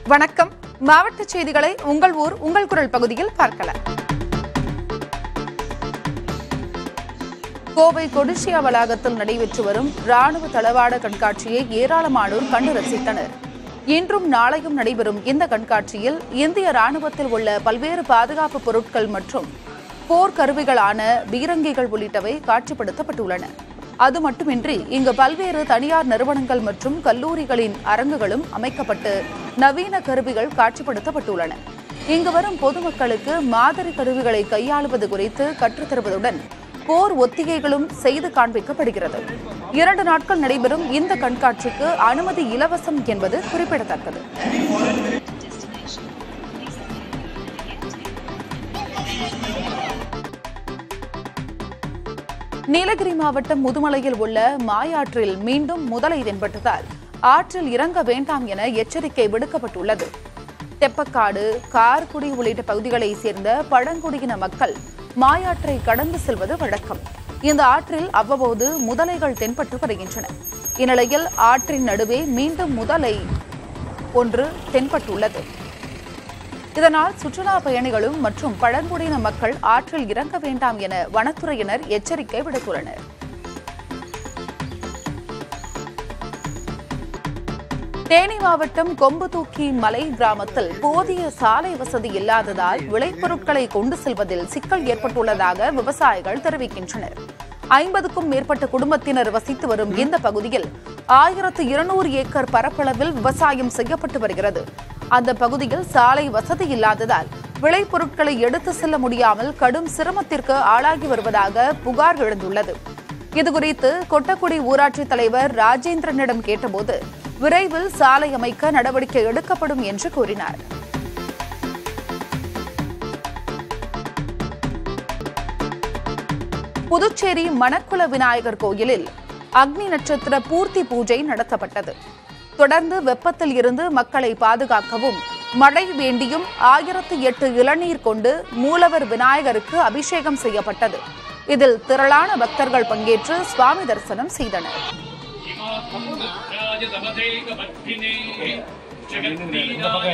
வணக்கம் மாவட்ட செய்திகளை உங்கள் ஊர் உங்கள் குரல் பகுதியில் பார்க்கலாம் கோவை கொடிசியா வளாகத்தில் நடைபெற்று வரும் ராணுவ தளவாட கண்காட்சியை ஏராளமானோர் கண்டு ரசித்தனர் இன்றும் நாளையும் நடைபெறும் இந்த கண்காட்சியில் இந்திய ராணுவத்தில் உள்ள பல்வேறு பாதுகாப்பு பொருட்கள் மற்றும் போர் கருவிகளான பீரங்கிகள் உள்ளிட்டவை காட்சிப்படுத்தப்பட்டுள்ளன அது மட்டுமின்றி இங்கு பல்வேறு தனியார் நிறுவனங்கள் மற்றும் கல்லூரிகளின் அரங்குகளும் அமைக்கப்பட்டு நவீன கருவிகள் காட்சிப்படுத்தப்பட்டுள்ளன இங்கு வரும் பொதுமக்களுக்கு மாதிரி கருவிகளை கையாளுவது குறித்து கற்றுத்தருவதுடன் போர் ஒத்திகைகளும் செய்து காண்பிக்கப்படுகிறது இரண்டு நாட்கள் நடைபெறும் இந்த கண்காட்சிக்கு அனுமதி இலவசம் என்பது குறிப்பிடத்தக்கது நீலகிரி மாவட்டம் முதுமலையில் உள்ள மாயாற்றில் மீண்டும் முதலை தென்பட்டதால் ஆற்றில் இறங்க வேண்டாம் என எச்சரிக்கை விடுக்கப்பட்டுள்ளது தெப்பக்காடு கார்குடி உள்ளிட்ட பகுதிகளைச் சேர்ந்த பழங்குடியின மக்கள் மாயாற்றை கடந்து செல்வது வழக்கம் இந்த ஆற்றில் அவ்வப்போது முதலைகள் தென்பட்டு வருகின்றன இந்நிலையில் ஆற்றின் நடுவே மீண்டும் முதலை ஒன்று தென்பட்டுள்ளது இதனால் சுற்றுலா பயணிகளும் மற்றும் பழங்குடியின மக்கள் ஆற்றில் இறங்க வேண்டாம் என வனத்துறையினர் எச்சரிக்கை விடுத்துள்ளனர் தேனி மாவட்டம் கொம்புதூக்கி மலை கிராமத்தில் போதிய சாலை வசதி இல்லாததால் விளைபொருட்களை கொண்டு செல்வதில் சிக்கல் ஏற்பட்டுள்ளதாக விவசாயிகள் தெரிவிக்கின்றனர் ஐம்பதுக்கும் மேற்பட்ட குடும்பத்தினர் வசித்து வரும் இந்த பகுதியில் ஆயிரத்து இருநூறு ஏக்கர் பரப்பளவில் விவசாயம் செய்யப்பட்டு வருகிறது அந்த பகுதியில் சாலை வசதி இல்லாததால் விளைபொருட்களை எடுத்து செல்ல முடியாமல் கடும் சிரமத்திற்கு ஆளாகி வருவதாக புகார் எழுந்துள்ளது இதுகுறித்து கொட்டக்குடி ஊராட்சி தலைவர் ராஜேந்திரனிடம் கேட்டபோது விரைவில் சாலை அமைக்க நடவடிக்கை எடுக்கப்படும் என்று கூறினார் புதுச்சேரி மணக்குள விநாயகர் கோயிலில் அக்னி நட்சத்திர பூர்த்தி பூஜை நடத்தப்பட்டது தொடர்ந்து வெப்பத்தில் இருந்து மக்களை பாதுகாக்கவும் மழை வேண்டியும் ஆயிரத்து எட்டு இளநீர் கொண்டு மூலவர் விநாயகருக்கு அபிஷேகம் செய்யப்பட்டது இதில் திரளான பக்தர்கள் பங்கேற்று சுவாமி தரிசனம் செய்தனர் ராஜதமதேகபத்ரினே ஜெகத்ரீனாய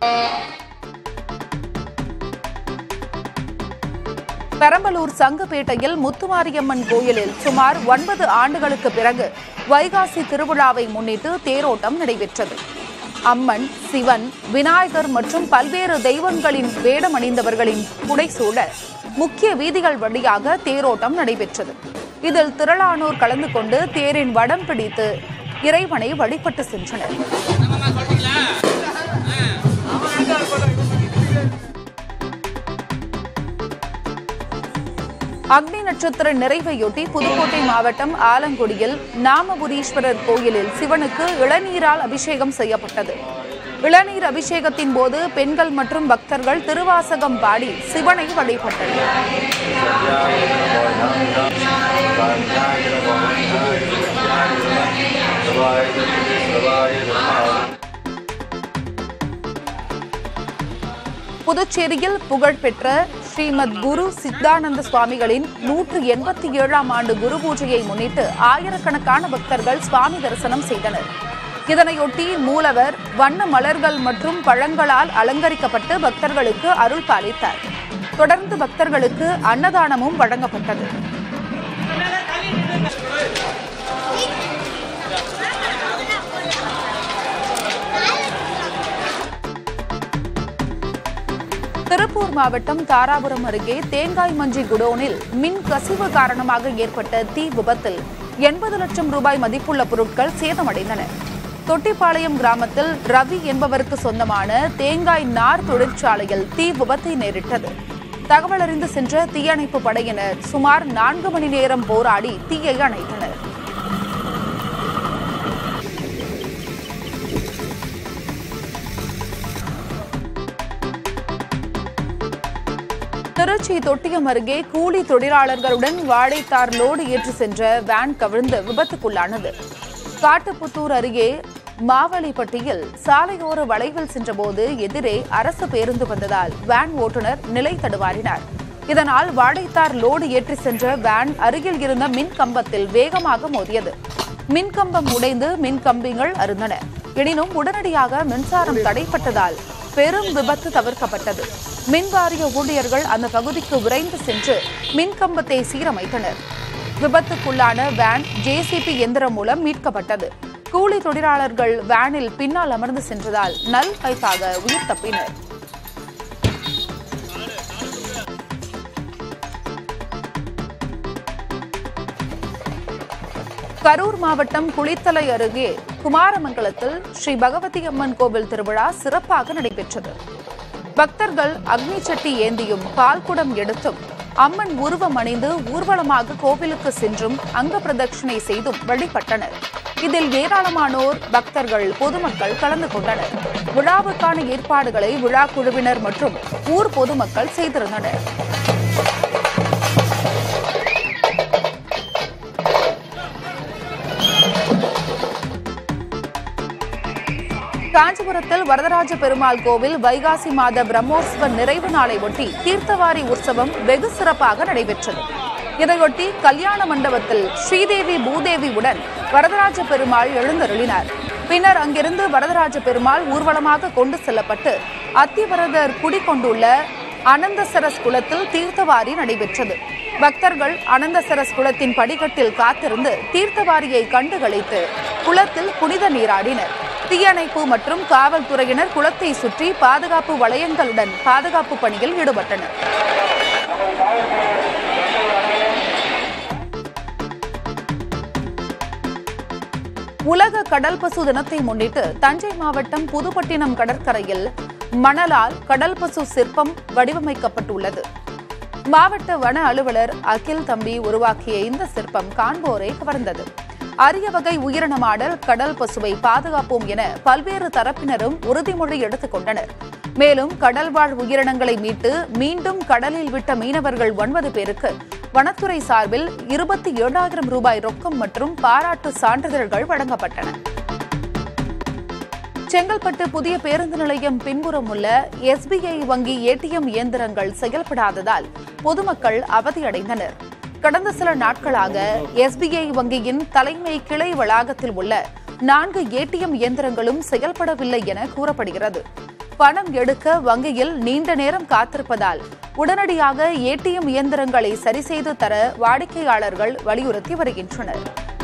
பெரம்பலூர் சங்குப்பேட்டையில் முத்துமாரியம்மன் கோயிலில் சுமார் ஒன்பது ஆண்டுகளுக்கு பிறகு வைகாசி திருவிழாவை முன்னிட்டு தேரோட்டம் நடைபெற்றது அம்மன் சிவன் விநாயகர் மற்றும் பல்வேறு தெய்வங்களின் வேடமணிந்தவர்களின் புடைசூழ முக்கிய வீதிகள் வழியாக தேரோட்டம் நடைபெற்றது இதில் திரளானோர் கலந்து கொண்டு தேரின் வடம் பிடித்து இறைவனை வழிபட்டு சென்றனர் அக்னி நட்சத்திர நிறைவையொட்டி புதுக்கோட்டை மாவட்டம் ஆலங்குடியில் நாமபுரீஸ்வரர் கோயிலில் சிவனுக்கு இளநீரால் அபிஷேகம் செய்யப்பட்டது இளநீர் அபிஷேகத்தின் போது பெண்கள் மற்றும் பக்தர்கள் திருவாசகம் பாடி சிவனை வழிபட்டனர் புதுச்சேரியில் புகழ்பெற்ற ஸ்ரீமத் குரு சித்தானந்த சுவாமிகளின் நூற்று எண்பத்தி ஏழாம் ஆண்டு குரு பூஜையை முன்னிட்டு ஆயிரக்கணக்கான பக்தர்கள் சுவாமி தரிசனம் செய்தனர் இதனையொட்டி மூலவர் வண்ண மலர்கள் மற்றும் பழங்களால் அலங்கரிக்கப்பட்டு பக்தர்களுக்கு அருள் பாலித்தார் தொடர்ந்து பக்தர்களுக்கு அன்னதானமும் வழங்கப்பட்டது திருப்பூர் மாவட்டம் தாராபுரம் அருகே தேங்காய் மஞ்சி குடோனில் மின் கசிவு காரணமாக ஏற்பட்ட தீ விபத்தில் எண்பது லட்சம் ரூபாய் மதிப்புள்ள பொருட்கள் சேதமடைந்தன தொட்டிப்பாளையம் கிராமத்தில் ரவி என்பவருக்கு சொந்தமான தேங்காய் நார் தொழிற்சாலையில் தீ விபத்து நேரிட்டது தகவல் அறிந்து சென்ற தீயணைப்பு படையினர் சுமார் நான்கு மணி நேரம் போராடி தீயை அணைத்தனர் திருச்சி தொட்டியம் அருகே கூலி தொழிலாளர்களுடன் வாழைத்தார் லோடு ஏற்றி சென்ற வேன் கவிழ்ந்து விபத்துக்குள்ளானது காட்டுப்புத்தூர் அருகே மாவலிப்பட்டியில் சாலையோர வளைவில் சென்றபோது எதிரே அரசு பேருந்து வந்ததால் வேன் ஓட்டுநர் நிலை தடுமாறினார் இதனால் வாழைத்தார் லோடு ஏற்றி சென்ற வேன் அருகில் இருந்த மின் கம்பத்தில் வேகமாக மோதியது மின்கம்பம் உடைந்து மின் கம்பிகள் அருந்தன எனினும் உடனடியாக மின்சாரம் தடைப்பட்டதால் பெரும் விபத்து தவிர்க்கப்பட்டது மின் வாரிய ஊழியர்கள் அந்த பகுதிக்கு விரைந்து சென்று மின்கம்பத்தை சீரமைத்தனர் விபத்துக்குள்ளான வேன் ஜேசிபி எந்திரம் மூலம் மீட்கப்பட்டது கூலி தொழிலாளர்கள் வேனில் பின்னால் அமர்ந்து சென்றதால் நல் வாய்ப்பாக உயிர் தப்பினர் கரூர் மாவட்டம் குளித்தலை அருகே குமாரமங்கலத்தில் ஸ்ரீ பகவதி அம்மன் கோவில் திருவிழா சிறப்பாக நடைபெற்றது பக்தர்கள் அக்னி சட்டி ஏந்தியும் பால்குடம் எடுத்தும் அம்மன் உருவம் அணிந்து ஊர்வலமாக கோவிலுக்கு சென்றும் அங்க பிரதட்சணை செய்தும் வழிபட்டனர் இதில் ஏராளமானோர் பக்தர்கள் பொதுமக்கள் கலந்து கொண்டனர் விழாவுக்கான ஏற்பாடுகளை விழா குழுவினர் மற்றும் ஊர் பொதுமக்கள் செய்திருந்தனர் காஞ்சிபுரத்தில் வரதராஜ பெருமாள் கோவில் வைகாசி மாத பிரம்மோற்சவ நிறைவு நாளை ஒட்டி தீர்த்தவாரி உற்சவம் வெகு சிறப்பாக நடைபெற்றது இதையொட்டி கல்யாண மண்டபத்தில் ஸ்ரீதேவி பூதேவியுடன் வரதராஜ பெருமாள் எழுந்தருளினார் பின்னர் அங்கிருந்து வரதராஜ பெருமாள் ஊர்வலமாக கொண்டு செல்லப்பட்டு அத்திவரதர் குடிகொண்டுள்ள அனந்தசரஸ் குளத்தில் தீர்த்தவாரி நடைபெற்றது பக்தர்கள் அனந்தசரஸ் குளத்தின் படிக்கட்டில் காத்திருந்து தீர்த்தவாரியை கண்டுகளித்து குளத்தில் புனித நீராடினர் தீயணைப்பு மற்றும் காவல்துறையினர் குளத்தை சுற்றி பாதுகாப்பு வளையங்களுடன் பாதுகாப்பு பணியில் ஈடுபட்டனர் உலக கடல் பசு தினத்தை முன்னிட்டு தஞ்சை மாவட்டம் புதுப்பட்டினம் கடற்கரையில் மணலால் கடல் பசு சிற்பம் வடிவமைக்கப்பட்டுள்ளது மாவட்ட வன அலுவலர் அகில் தம்பி உருவாக்கிய இந்த சிற்பம் காண்போரை கவர்ந்தது அரிய வகை உயிரினமாடல் கடல் பசுவை பாதுகாப்போம் என பல்வேறு தரப்பினரும் உறுதிமொழி எடுத்துக் கொண்டனர் மேலும் கடல்வாழ் உயிரினங்களை மீட்டு மீண்டும் கடலில் விட்ட மீனவர்கள் ஒன்பது பேருக்கு வனத்துறை சார்பில் இருபத்தி ஏழாயிரம் ரூபாய் ரொக்கம் மற்றும் பாராட்டு சான்றிதழ்கள் வழங்கப்பட்டன செங்கல்பட்டு புதிய பேருந்து நிலையம் பின்புறம் உள்ள எஸ்பிஐ வங்கி ஏடிஎம் இயந்திரங்கள் செயல்படாததால் பொதுமக்கள் அவதியடைந்தனர் கடந்த சில நாட்களாக எஸ்பிஐ வங்கியின் தலைமை கிளை வளாகத்தில் உள்ள நான்கு ஏடிஎம் இயந்திரங்களும் செயல்படவில்லை என கூறப்படுகிறது பணம் எடுக்க வங்கியில் நீண்ட நேரம் காத்திருப்பதால் உடனடியாக ஏடிஎம் இயந்திரங்களை சரிசெய்து தர வாடிக்கையாளர்கள் வலியுறுத்தி வருகின்றனர்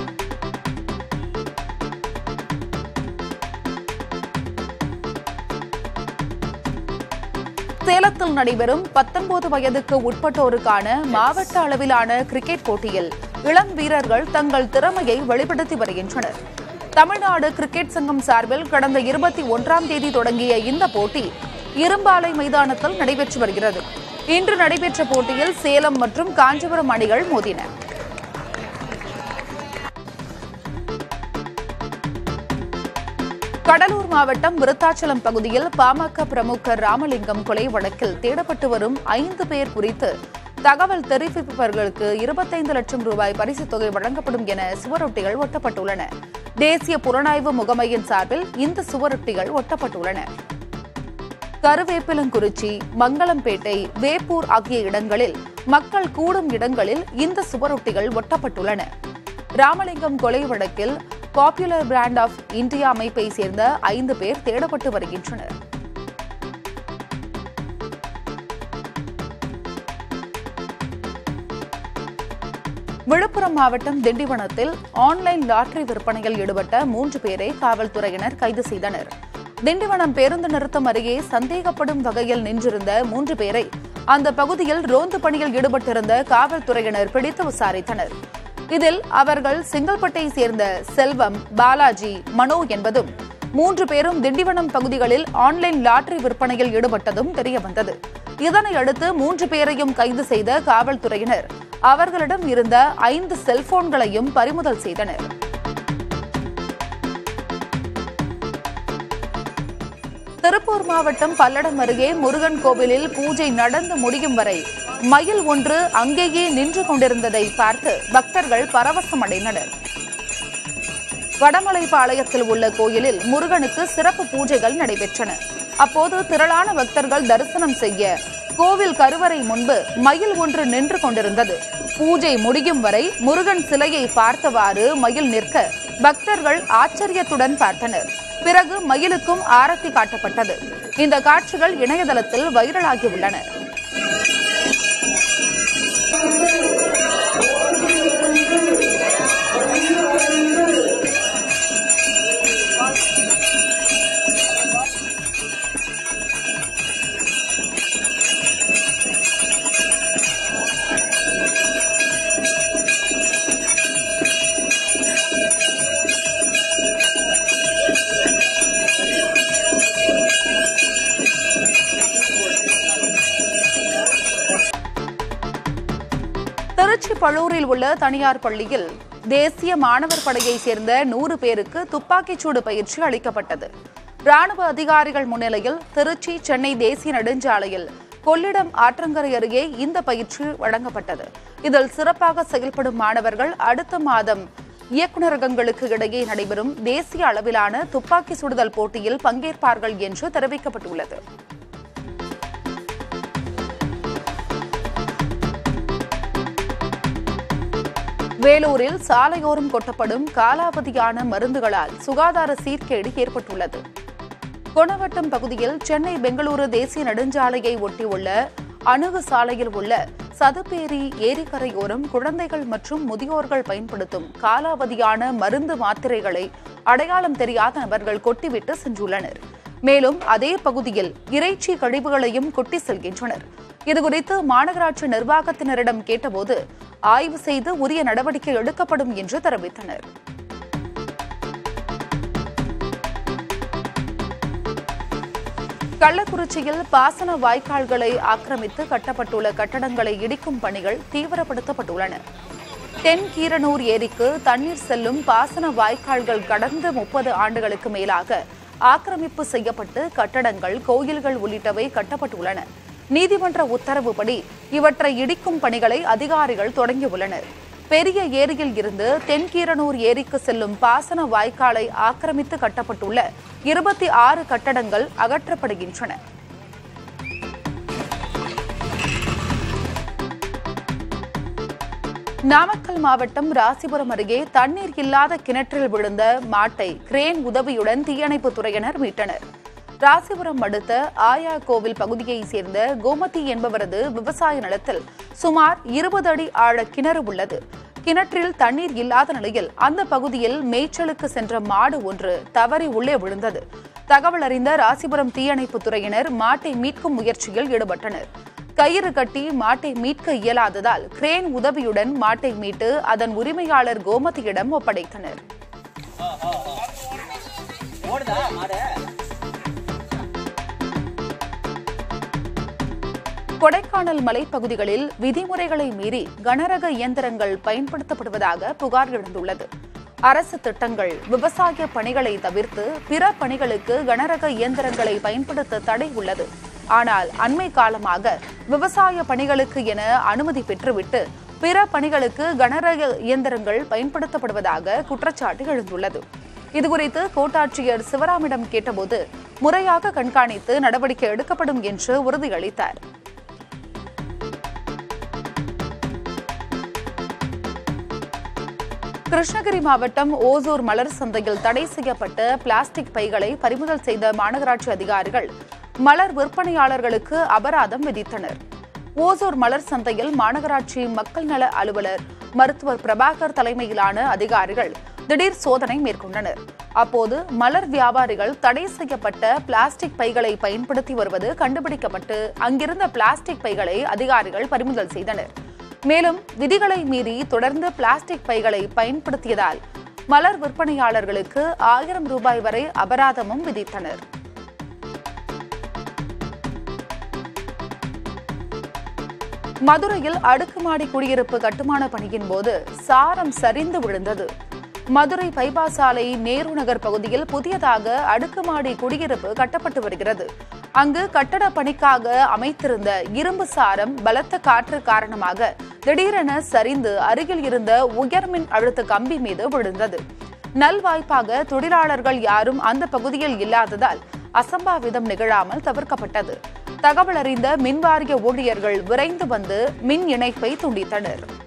சேலத்தில் நடைபெறும் பத்தொன்பது வயதுக்கு உட்பட்டோருக்கான மாவட்ட அளவிலான கிரிக்கெட் போட்டியில் இளம் வீரர்கள் தங்கள் திறமையை வெளிப்படுத்தி வருகின்றனர் தமிழ்நாடு கிரிக்கெட் சங்கம் சார்பில் கடந்த இருபத்தி ஒன்றாம் தேதி தொடங்கிய இந்த போட்டி இரும்பாலை மைதானத்தில் நடைபெற்று வருகிறது இன்று நடைபெற்ற போட்டியில் சேலம் மற்றும் காஞ்சிபுரம் அணிகள் மோதின கடலூர் மாவட்டம் விருத்தாச்சலம் பகுதியில் பாமக பிரமுகர் ராமலிங்கம் கொலை வழக்கில் தேடப்பட்டு வரும் ஐந்து பேர் குறித்து தகவல் தெரிவிப்பவர்களுக்கு இருபத்தைந்து லட்சம் ரூபாய் பரிசுத் தொகை வழங்கப்படும் என சுவரொட்டிகள் ஒட்டப்பட்டுள்ளன தேசிய புலனாய்வு முகமையின் சார்பில் இந்த சுவரொட்டிகள் ஒட்டப்பட்டுள்ளன கருவேப்பிலங்குறிச்சி மங்களம்பேட்டை வேப்பூர் ஆகிய இடங்களில் மக்கள் கூடும் இடங்களில் இந்த சுவரொட்டிகள் ஒட்டப்பட்டுள்ளன ராமலிங்கம் கொலை வழக்கில் பாப்புலர் பிராண்ட் ஆஃப் இந்தியா அமைப்பை சேர்ந்த ஐந்து பேர் தேடப்பட்டு வருகின்றனர் விழுப்புரம் மாவட்டம் திண்டிவனத்தில் ஆன்லைன் லாட்டரி விற்பனையில் ஈடுபட்ட மூன்று பேரை காவல்துறையினர் கைது செய்தனர் திண்டிவனம் பேருந்து நிறுத்தம் அருகே சந்தேகப்படும் வகையில் நின்றிருந்த மூன்று பேரை அந்த பகுதியில் ரோந்து பணியில் ஈடுபட்டிருந்த காவல்துறையினர் பிடித்து விசாரித்தனர் இதில் அவர்கள் செங்கல்பட்டை சேர்ந்த செல்வம் பாலாஜி மனோ என்பதும் மூன்று பேரும் திண்டிவனம் பகுதிகளில் ஆன்லைன் லாட்டரி விற்பனையில் ஈடுபட்டதும் தெரியவந்தது இதனை அடுத்து மூன்று பேரையும் கைது செய்த காவல்துறையினர் அவர்களிடம் இருந்த ஐந்து செல்போன்களையும் பறிமுதல் செய்தனர் திருப்பூர் மாவட்டம் பல்லடம் அருகே முருகன் கோவிலில் பூஜை நடந்து முடியும் வரை மயில் ஒன்று அங்கேயே நின்று கொண்டிருந்ததை பார்த்து பக்தர்கள் பரவசமடைந்தனர் வடமலைப்பாளையத்தில் உள்ள கோயிலில் முருகனுக்கு சிறப்பு பூஜைகள் நடைபெற்றன அப்போது திரளான பக்தர்கள் தரிசனம் செய்ய கோவில் கருவறை முன்பு மயில் ஒன்று நின்று கொண்டிருந்தது பூஜை முடியும் வரை முருகன் சிலையை பார்த்தவாறு மயில் நிற்க பக்தர்கள் ஆச்சரியத்துடன் பார்த்தனர் பிறகு மயிலுக்கும் ஆரத்தி காட்டப்பட்டது இந்த காட்சிகள் இணையதளத்தில் வைரலாகி உள்ளன திருச்சி பழூரில் உள்ள தனியார் பள்ளியில் தேசிய மாணவர் படையை சேர்ந்த நூறு பேருக்கு துப்பாக்கிச்சூடு பயிற்சி அளிக்கப்பட்டது ராணுவ அதிகாரிகள் முன்னிலையில் திருச்சி சென்னை தேசிய நெடுஞ்சாலையில் கொள்ளிடம் ஆற்றங்கரை அருகே இந்த பயிற்சி வழங்கப்பட்டது இதில் சிறப்பாக செயல்படும் மாணவர்கள் அடுத்த மாதம் இயக்குநரகங்களுக்கு இடையே நடைபெறும் தேசிய அளவிலான துப்பாக்கி சுடுதல் போட்டியில் பங்கேற்பார்கள் என்று தெரிவிக்கப்பட்டுள்ளது வேலூரில் சாலையோரம் கொட்டப்படும் காலாவதியான மருந்துகளால் சுகாதார சீர்கேடு ஏற்பட்டுள்ளது கொணவட்டம் பகுதியில் சென்னை பெங்களூரு தேசிய நெடுஞ்சாலையை ஒட்டியுள்ள அணுகு சாலையில் உள்ள சதுப்பேரி ஏரிக்கரையோரம் குழந்தைகள் மற்றும் முதியோர்கள் பயன்படுத்தும் காலாவதியான மருந்து மாத்திரைகளை அடையாளம் தெரியாத நபர்கள் கொட்டிவிட்டு சென்றுள்ளனர் மேலும் அதே பகுதியில் இறைச்சி கழிவுகளையும் கொட்டி செல்கின்றனர் இதுகுறித்து மாநகராட்சி நிர்வாகத்தினரிடம் கேட்டபோது ஆய்வு செய்து உரிய நடவடிக்கை எடுக்கப்படும் என்று தெரிவித்தனர் கள்ளக்குறிச்சியில் பாசன வாய்க்கால்களை ஆக்கிரமித்து கட்டப்பட்டுள்ள கட்டடங்களை இடிக்கும் பணிகள் தீவிரப்படுத்தப்பட்டுள்ளன தென்கீரனூர் ஏரிக்கு தண்ணீர் செல்லும் பாசன வாய்க்கால்கள் கடந்த முப்பது ஆண்டுகளுக்கு மேலாக ஆக்கிரமிப்பு செய்யப்பட்டு கட்டடங்கள் கோயில்கள் உள்ளிட்டவை கட்டப்பட்டுள்ளன நீதிமன்ற உத்தரவுப்படி இவற்றை இடிக்கும் பணிகளை அதிகாரிகள் தொடங்கியுள்ளனர் பெரிய ஏரியில் இருந்து தென்கீரனூர் ஏரிக்கு செல்லும் பாசன வாய்க்காலை ஆக்கிரமித்து கட்டப்பட்டுள்ள இருபத்தி ஆறு கட்டடங்கள் அகற்றப்படுகின்றன நாமக்கல் மாவட்டம் ராசிபுரம் அருகே தண்ணீர் இல்லாத கிணற்றில் விழுந்த மாட்டை கிரேன் உதவியுடன் தீயணைப்புத் துறையினர் மீட்டனர் ராசிபுரம் அடுத்த ஆயா கோவில் பகுதியைச் சேர்ந்த கோமதி என்பவரது விவசாய நிலத்தில் சுமார் இருபது அடி ஆழ கிணறு உள்ளது கிணற்றில் தண்ணீர் இல்லாத நிலையில் அந்த பகுதியில் மேய்ச்சலுக்கு சென்ற மாடு ஒன்று தவறி உள்ளே விழுந்தது தகவல் அறிந்த ராசிபுரம் தீயணைப்புத் துறையினர் மாட்டை மீட்கும் முயற்சியில் ஈடுபட்டனர் கயிறு கட்டி மாட்டை மீட்க இயலாததால் கிரேன் உதவியுடன் மாட்டை மீட்டு அதன் உரிமையாளர் கோமதியிடம் ஒப்படைத்தனர் ஓடுதா மாடு கொடைக்கானல் மலைப்பகுதிகளில் விதிமுறைகளை மீறி கனரக இயந்திரங்கள் பயன்படுத்தப்படுவதாக புகார் எழுந்துள்ளது அரசு திட்டங்கள் விவசாய பணிகளை தவிர்த்து பிற பணிகளுக்கு கனரக இயந்திரங்களை பயன்படுத்த தடை உள்ளது ஆனால் அண்மை காலமாக விவசாய பணிகளுக்கு என அனுமதி பெற்றுவிட்டு பிற பணிகளுக்கு கனரக இயந்திரங்கள் பயன்படுத்தப்படுவதாக குற்றச்சாட்டு எழுந்துள்ளது இதுகுறித்து கோட்டாட்சியர் சிவராமிடம் கேட்டபோது முறையாக கண்காணித்து நடவடிக்கை எடுக்கப்படும் என்று உறுதியளித்தார் கிருஷ்ணகிரி மாவட்டம் ஓசூர் மலர் சந்தையில் தடை செய்யப்பட்ட பிளாஸ்டிக் பைகளை பறிமுதல் செய்த மாநகராட்சி அதிகாரிகள் மலர் விற்பனையாளர்களுக்கு அபராதம் விதித்தனர் ஓசூர் மலர் சந்தையில் மாநகராட்சி மக்கள் நல அலுவலர் மருத்துவர் பிரபாகர் தலைமையிலான அதிகாரிகள் திடீர் சோதனை மேற்கொண்டனர் அப்போது மலர் வியாபாரிகள் தடை செய்யப்பட்ட பிளாஸ்டிக் பைகளை பயன்படுத்தி வருவது கண்டுபிடிக்கப்பட்டு அங்கிருந்த பிளாஸ்டிக் பைகளை அதிகாரிகள் பறிமுதல் செய்தனர் மேலும் விதிகளை மீறி தொடர்ந்து பிளாஸ்டிக் பைகளை பயன்படுத்தியதால் மலர் விற்பனையாளர்களுக்கு ஆயிரம் ரூபாய் வரை அபராதமும் விதித்தனர் மதுரையில் அடுக்குமாடி குடியிருப்பு கட்டுமான பணியின் போது சாரம் சரிந்து விழுந்தது மதுரை பைபாஸ் சாலை நேரு நகர் பகுதியில் புதியதாக அடுக்குமாடி குடியிருப்பு கட்டப்பட்டு வருகிறது அங்கு கட்டட பணிக்காக அமைத்திருந்த இரும்பு சாரம் பலத்த காற்று காரணமாக திடீரென சரிந்து அருகில் இருந்த உயர்மின் அழுத்த கம்பி மீது விழுந்தது நல்வாய்ப்பாக தொழிலாளர்கள் யாரும் அந்த பகுதியில் இல்லாததால் அசம்பாவிதம் நிகழாமல் தவிர்க்கப்பட்டது தகவல் அறிந்த மின்வாரிய ஊழியர்கள் விரைந்து வந்து மின் இணைப்பை துண்டித்தனர்